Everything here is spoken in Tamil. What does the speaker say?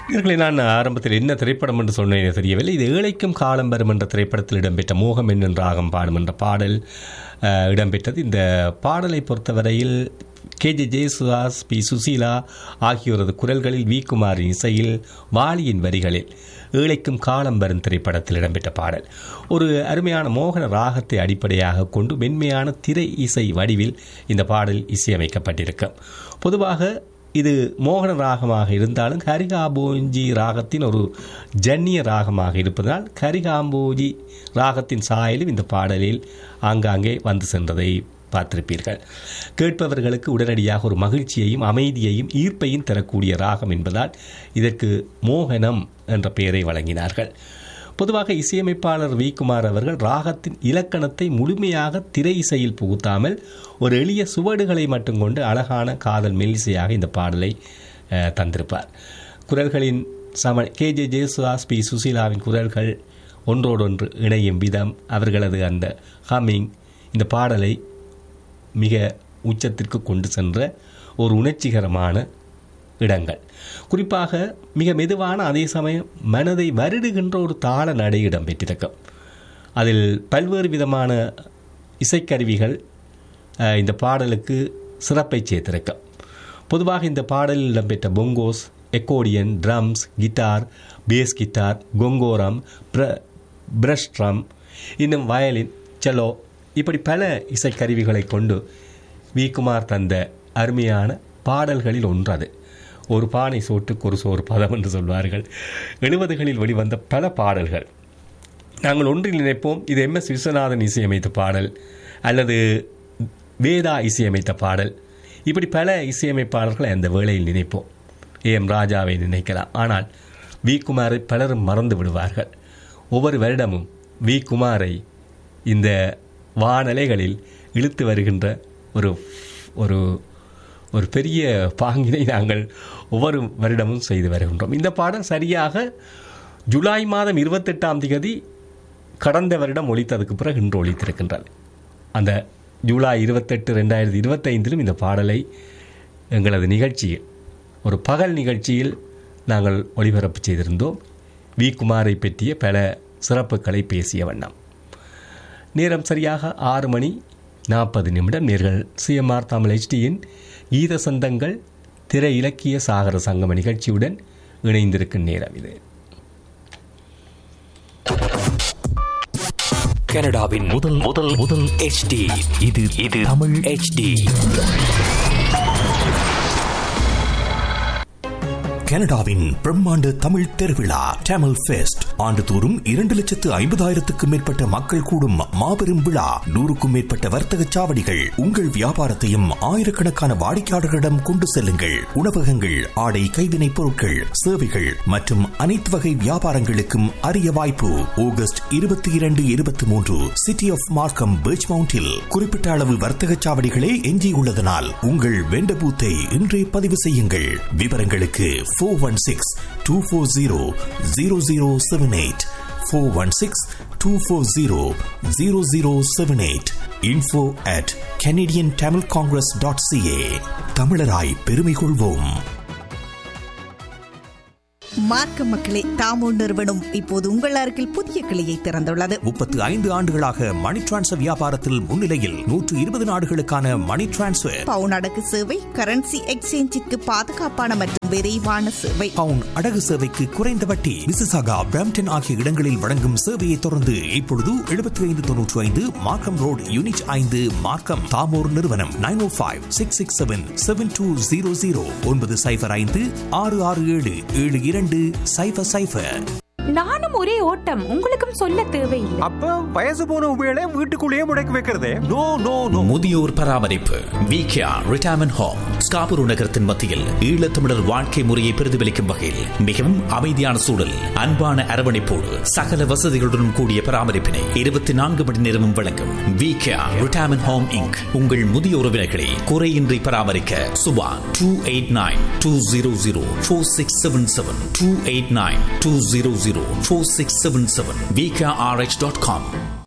இவர்களை நான் ஆரம்பத்தில் என்ன திரைப்படம் என்று சொன்னேன் தெரியவில்லை இது ஏழைக்கும் காலம் வரும் என்ற திரைப்படத்தில் இடம்பெற்ற மோகம் என்னும் ராகம் பாடும் என்ற பாடல் அஹ், இடம்பெற்றது இந்த பாடலை பொறுத்தவரையில் K J Jesudas P Susheela ஆகியோரது குரல்களில் வி குமாரின் இசையில் வாலியின் வரிகளில் ஏழைக்கும் காலம் வரும் திரைப்படத்தில் இடம்பெற்ற பாடல் ஒரு அருமையான மோகன ராகத்தை அடிப்படையாக கொண்டு மென்மையான திரை இசை வடிவில் இந்த பாடல் இசையமைக்கப்பட்டிருக்கும் பொதுவாக இது மோகன ராகமாக இருந்தாலும் கரிகாம்போஜி ராகத்தின் ஒரு ஜன்னிய ராகமாக இருப்பதால் கரிகாம்போஜி ராகத்தின் சாயலும் இந்த பாடலில் ஆங்காங்கே வந்து சென்றதை பார்த்திருப்பீர்கள் கேட்பவர்களுக்கு உடனடியாக ஒரு மகிழ்ச்சியையும் அமைதியையும் ஈர்ப்பையும் தரக்கூடிய ராகம் என்பதால் இதற்கு மோகனம் என்ற பெயரை வழங்கினார்கள் பொதுவாக இசையமைப்பாளர் வி குமார் அவர்கள் ராகத்தின் இலக்கணத்தை முழுமையாக திரை இசையில் புகுத்தாமல் ஒரு எளிய சுவடுகளை மட்டும் கொண்டு அழகான காதல் மெல்லிசையாக இந்த பாடலை அஹ், தந்திருப்பார் குரல்களின் சம கே ஜே ஜேசுதாஸ் பி சுசீலாவின் குரல்கள் ஒன்றோடொன்று இணையும் விதம் அவர்களது அந்த ஹம்மிங் இந்த பாடலை மிக உச்சத்திற்கு கொண்டு சென்ற ஒரு உணர்ச்சிகரமான இடங்கள் குறிப்பாக மிக மெதுவான அதே சமயம் மனதை வருடுகின்ற ஒரு தாள நடை இடம்பெற்றிருக்கும் அதில் பல்வேறு விதமான இசைக்கருவிகள் அஹ், இந்த பாடலுக்கு சிறப்பை சேர்த்திருக்கும் பொதுவாக இந்த பாடலில் இடம்பெற்ற bongos accordion drums guitar bass guitar கொங்கோரம் ப்ர பிரஷ் ட்ரம் இன்னும் வயலின் செலோ இப்படி பல இசைக்கருவிகளை கொண்டு வி குமார் தந்த அருமையான பாடல்களில் ஒன்றது ஒரு பானை சோற்றுக்கு ஒரு சோறு பதம் என்று சொல்வார்கள் எழுபதுகளில் வெளிவந்த பல பாடல்கள் நாங்கள் ஒன்றில் நினைப்போம் இது எம் எஸ் விஸ்வநாதன் இசையமைத்த பாடல் அல்லது வேதா இசையமைத்த பாடல் இப்படி பல இசையமைப்பாளர்களை அந்த வேளையில் நினைப்போம் ஏ எம் ராஜாவை நினைக்கலாம் ஆனால் வி குமாரை பலரும் மறந்து விடுவார்கள் ஒவ்வொரு வருடமும் வி குமாரை இந்த வானலைகளில் இழுத்து வருகின்ற ஒரு ஒரு ஒரு பெரிய பாங்கினை நாங்கள் ஒவ்வொரு வருடமும் செய்து வருகின்றோம் இந்த பாடல் சரியாக ஜூலை மாதம் இருபத்தெட்டாம் தேதி கடந்த வருடம் ஒழித்ததுக்கு பிறகு இன்று ஒழித்திருக்கின்றது அந்த ஜூலை இருபத்தெட்டு ரெண்டாயிரத்தி இருபத்தைந்திலும் இந்த பாடலை எங்களது நிகழ்ச்சியில் ஒரு பகல் நிகழ்ச்சியில் நாங்கள் ஒளிபரப்பு செய்திருந்தோம் வி குமாரை பற்றிய பல சிறப்புகளை பேசிய வண்ணம் நேரம் சரியாக ஆறு மணி நாற்பது நிமிடம் நேர்கள் சிஎம்ஆர் தமிழ் ஹெச்டியின் கீத சந்தங்கள் திரை இலக்கிய சாகர சங்கம நிகழ்ச்சியுடன் இணைந்திருக்கும் நேரம் இது கனடாவின் முதல் முதல் முதல் HD இது இது தமிழ் HD கனடாவின் பிரம்மாண்ட தமிழ் திருவிழா டேமல் ஃபெஸ்ட் ஆண்டுதோறும் இரண்டு லட்சத்து ஐம்பதாயிரத்துக்கும் மேற்பட்ட மக்கள் கூடும் மாபெரும் விழா நூறுக்கும் மேற்பட்ட வர்த்தக சாவடிகள் உங்கள் வியாபாரத்தையும் ஆயிரக்கணக்கான வாடிக்கையாளர்களிடம் கொண்டு செல்லுங்கள் உணவகங்கள் ஆடை கைவினைப் பொருட்கள் சேவைகள் மற்றும் அனைத்து வகை வியாபாரங்களுக்கும் அரிய வாய்ப்பு ஆகஸ்ட் இருபத்தி இரண்டு இருபத்தி மூன்று சிட்டி ஆஃப் மார்க்கம் பீச் மவுண்டில் குறிப்பிட்ட அளவு வர்த்தக சாவடிகளே எஞ்சியுள்ளதனால் உங்கள் வெண்ட பூத்தை இன்றே பதிவு செய்யுங்கள் விவரங்களுக்கு four one six two four zero zero zero seven eight four one six two four zero zero zero seven eight info at Canadian Tamil Congress dot CA தமிழராய் பெருமை கொள்வோம் மார்க்க மக்களே தாமோ நிறுவனம் இப்போது உங்கள் அருகில் புதிய கிளையை திறந்துள்ளது முப்பத்து ஐந்து ஆண்டுகளாக மணி டிரான்ஸ்ஃபர் வியாபாரத்தில் முன்னிலையில் நூற்று இருபது நாடுகளுக்கான மணி டிரான்ஸ்ஃபர் பவுன் அடகு சேவை கரன்சி எக்ஸ்சேஞ்சிற்கு பாதுகாப்பான மற்றும் விரைவான சேவை பவுன் அடகு சேவைக்கு குறைந்த வட்டி மிசிசாகா பிரம்டன் ஆகிய இடங்களில் வழங்கும் சேவையை தொடர்ந்து இப்பொழுது எழுபத்தி ஐந்து தொன்னூற்றி ஐந்து மார்க்கம் ரோடு யூனிட் ஐந்து மார்க்கம் தாமோர் நிறுவனம் nine O five six six seven seven two zero zero ஒன்பது சைபர் ஐந்து ஆறு ஆறு ஏழு ஏழு இரண்டு சைபர் சைபர் நானும் ஒரே ஓட்டம் உங்களுக்கும் சொல்ல தேவையில்லை அப்ப வயசு போன உபயோக வீட்டுக்குள்ளேயே முடக்கி வைக்கிறதே நோ நோ நோ முதியோர் பராமரிப்பு விகேஆர் ரிட்டையர்மெண்ட் ஹோம் ஸ்காபுரு நகரத்தின் மத்தியில் ஈழத்தமிழர் வாழ்க்கை முறையை பிரதிபலிக்கும் வகையில் மிகவும் அமைதியான சூழல் அன்பான அரவணைப்போடு சகல வசதிகளுடன் கூடிய பராமரிப்பினை இருபத்தி நான்கு மணி நேரமும் வழங்கும் விகேஆர் ரிட்டையர்மெண்ட் ஹோம் இங்க் உங்கள் முதிய உறவினர்களை குறையின்றி பராமரிக்க Subha two eight nine two zero zero four six seven seven two eight nine two zero zero four six seven seven VKRH dot com